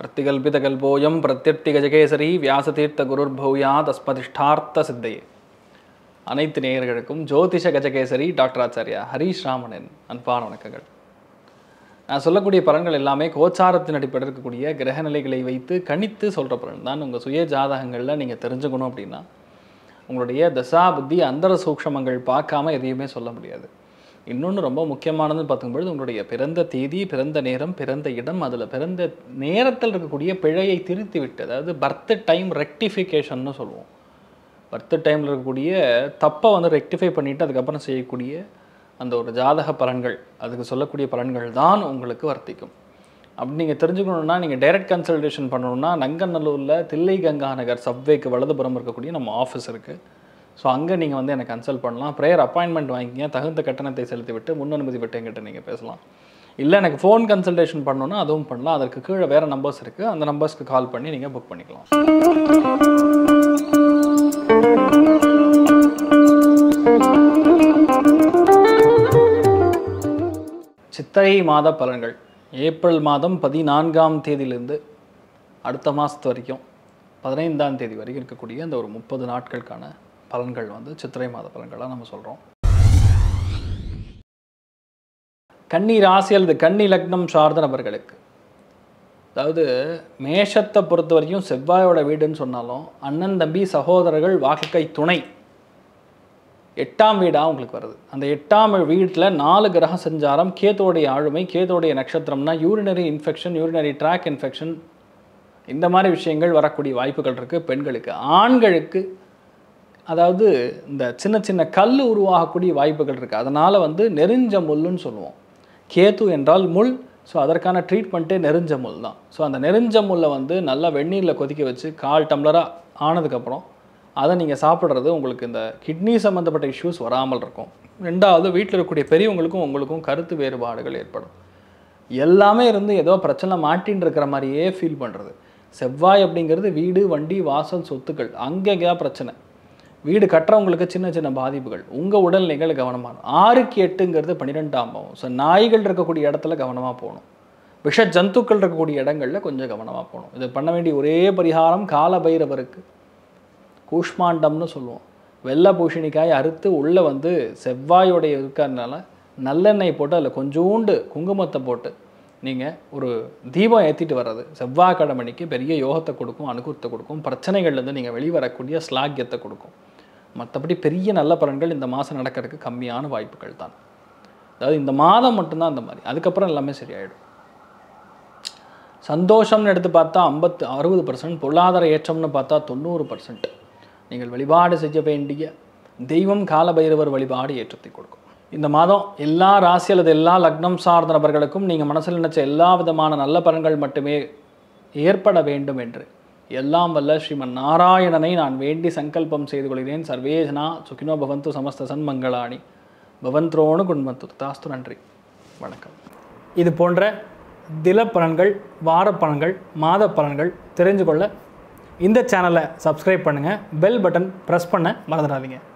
அர்த்திகல்பிதகல்போயம் பிரத்யர்த்திகஜகேசரி வியாசதீர்த்த குருர் பௌயா தஸ்மதிஷ்டார்த்த சித்தையே அனைத்து நேயர்களுக்கும் ஜோதிஷ கஜகேசரி டாக்டர் ஆச்சாரியா ஹரீஷ் ராமனின் அன்பான வணக்கங்கள் நான் சொல்லக்கூடிய பலன்கள் எல்லாமே கோச்சாரத்தின் அடிப்படையில் இருக்கக்கூடிய கிரகநிலைகளை வைத்து கணித்து சொல்கிற பலன் தான் உங்கள் சுய ஜாதகங்களில் நீங்கள் தெரிஞ்சுக்கணும் அப்படின்னா உங்களுடைய தசா புத்தி அந்தர சூக்ஷமங்கள் பார்க்காம எதையுமே சொல்ல முடியாது இன்னொன்று ரொம்ப முக்கியமானதுன்னு பார்க்கும்பொழுது உங்களுடைய பிறந்த தேதி பிறந்த நேரம் பிறந்த இடம் அதில் பிறந்த நேரத்தில் இருக்கக்கூடிய பிழையை திருத்தி விட்டு அதாவது பர்த் டைம் ரெக்டிஃபிகேஷன்னு சொல்லுவோம் பர்த் டைமில் இருக்கக்கூடிய தப்பை வந்து ரெக்டிஃபை பண்ணிவிட்டு அதுக்கப்புறம் செய்யக்கூடிய அந்த ஒரு ஜாதக பலன்கள் அதுக்கு சொல்லக்கூடிய பலன்கள் தான் உங்களுக்கு வர்த்திக்கும் அப்படி நீங்கள் தெரிஞ்சுக்கணுன்னா நீங்கள் டைரக்ட் கன்சல்டேஷன் பண்ணணும்னா நங்கநல்லூரில் தில்லை கங்கா நகர் சப்வேக்கு வலதுபுறம் இருக்கக்கூடிய நம்ம ஆஃபீஸ் இருக்குது ஸோ அங்கே நீங்கள் வந்து எனக்கு கன்சல்ட் பண்ணலாம் ப்ரேயர் அப்பாயின்மெண்ட் வாங்கிங்க தகுந்த கட்டணத்தை செலுத்திவிட்டு முன் அனுமதி விட்டு எங்கிட்ட நீங்கள் பேசலாம் இல்லை எனக்கு ஃபோன் கன்சல்டேஷன் பண்ணணுன்னா அதுவும் பண்ணலாம் அதற்கு கீழே வேறு நம்பர்ஸ் இருக்குது அந்த நம்பர்ஸ்க்கு கால் பண்ணி நீங்கள் புக் பண்ணிக்கலாம் சித்திரை மாத பலன்கள் ஏப்ரல் மாதம் பதினான்காம் தேதியிலிருந்து அடுத்த மாதத்து வரைக்கும் பதினைந்தாம் தேதி வரைக்கும் இருக்கக்கூடிய அந்த ஒரு முப்பது நாட்களுக்கான பலன்கள் வந்து சித்திரை மாத பலன்களாக நம்ம சொல்கிறோம் கன்னி ராசி அல்லது கன்னி லக்னம் சார்ந்த நபர்களுக்கு அதாவது மேஷத்தை பொறுத்த வரைக்கும் செவ்வாயோட வீடுன்னு சொன்னாலும் அண்ணன் தம்பி சகோதரர்கள் வாழ்க்கை துணை எட்டாம் வீடாக உங்களுக்கு வருது அந்த எட்டாம் வீட்டில் நாலு கிரக சஞ்சாரம் கேத்தோடைய ஆளுமை கேத்தோடைய நட்சத்திரம்னா urinary infection urinary tract infection இந்த மாதிரி விஷயங்கள் வரக்கூடிய வாய்ப்புகள் இருக்குது பெண்களுக்கு ஆண்களுக்கு அதாவது இந்த சின்ன சின்ன கல் உருவாகக்கூடிய வாய்ப்புகள் இருக்குது அதனால் வந்து நெருஞ்ச முள்ளுன்னு சொல்லுவோம் கேத்து என்றால் முள் ஸோ அதற்கான ட்ரீட்மெண்ட்டே நெருஞ்ச முள் தான் ஸோ அந்த நெருஞ்ச முல்லை வந்து நல்லா வெந்நீரில் கொதிக்க வச்சு கால் டம்ளராக ஆனதுக்கப்புறம் அதை நீங்கள் சாப்பிட்றது உங்களுக்கு இந்த கிட்னி சம்மந்தப்பட்ட இஷ்யூஸ் வராமல் இருக்கும் ரெண்டாவது வீட்டில் இருக்கக்கூடிய பெரியவங்களுக்கும் உங்களுக்கும் கருத்து வேறுபாடுகள் ஏற்படும் எல்லாமே இருந்து ஏதோ பிரச்சனை மாட்டின்னு இருக்கிற மாதிரியே ஃபீல் பண்ணுறது செவ்வாய் அப்படிங்கிறது வீடு வண்டி வாசல் சொத்துக்கள் அங்கங்கே பிரச்சனை வீடு கட்டுறவங்களுக்கு சின்ன சின்ன பாதிப்புகள் உங்கள் உடல்நிலைகள் கவனமாக ஆறுக்கு எட்டுங்கிறது பன்னிரெண்டாம் பாவம் ஸோ நாய்கள் இருக்கக்கூடிய இடத்துல கவனமாக போகணும் விஷ ஜந்துக்கள் இருக்கக்கூடிய இடங்களில் கொஞ்சம் கவனமாக போகணும் இது பண்ண வேண்டிய ஒரே பரிகாரம் கால பைரவருக்கு கூஷ்மாண்டம்னு சொல்லுவோம் வெள்ளை பூஷணிக்காய் அறுத்து உள்ளே வந்து செவ்வாயோடைய இருக்கிறதுனால நல்லெண்ணெய் போட்டு அதில் கொஞ்சோண்டு குங்குமத்தை போட்டு நீங்கள் ஒரு தீபம் ஏற்றிட்டு வர்றது செவ்வாய்க்கிழமணிக்கு பெரிய யோகத்தை கொடுக்கும் அனுகூலத்தை கொடுக்கும் பிரச்சனைகள்லேருந்து நீங்கள் வெளிவரக்கூடிய ஸ்லாக்கியத்தை கொடுக்கும் மற்றபடி பெரிய நல்ல பலன்கள் இந்த மாதம் நடக்கிறதுக்கு கம்மியான வாய்ப்புகள் தான் அதாவது இந்த மாதம் மட்டும்தான் அந்த மாதிரி அதுக்கப்புறம் எல்லாமே சரியாயிடும் சந்தோஷம்னு எடுத்து பார்த்தா ஐம்பத்து அறுபது பர்சன்ட் பொருளாதார ஏற்றம்னு பார்த்தா தொண்ணூறு பர்சன்ட் நீங்கள் வழிபாடு செய்ய வேண்டிய தெய்வம் காலபைரவர் வழிபாடு ஏற்றத்தை கொடுக்கும் இந்த மாதம் எல்லா ராசி அல்லது எல்லா லக்னம் சார்ந்த நபர்களுக்கும் நீங்கள் மனசில் நினைச்ச எல்லா விதமான நல்ல பலன்கள் மட்டுமே ஏற்பட வேண்டும் என்று எல்லாம் வல்ல ஸ்ரீமன் நாராயணனை நான் வேண்டி சங்கல்பம் செய்து கொள்கிறேன் சர்வேஜனா சுகினோ பவந்து சமஸ்த சன்மங்களாணி பவந்த்ரோணு குண்மத்து தாஸ்து நன்றி வணக்கம் இது போன்ற தில பலன்கள் வார பலன்கள் மாத பலன்கள் தெரிஞ்சு கொள்ள இந்த சேனலை சப்ஸ்கிரைப் பண்ணுங்கள் பெல் பட்டன் ப்ரெஸ் பண்ண மறந்துடாதீங்க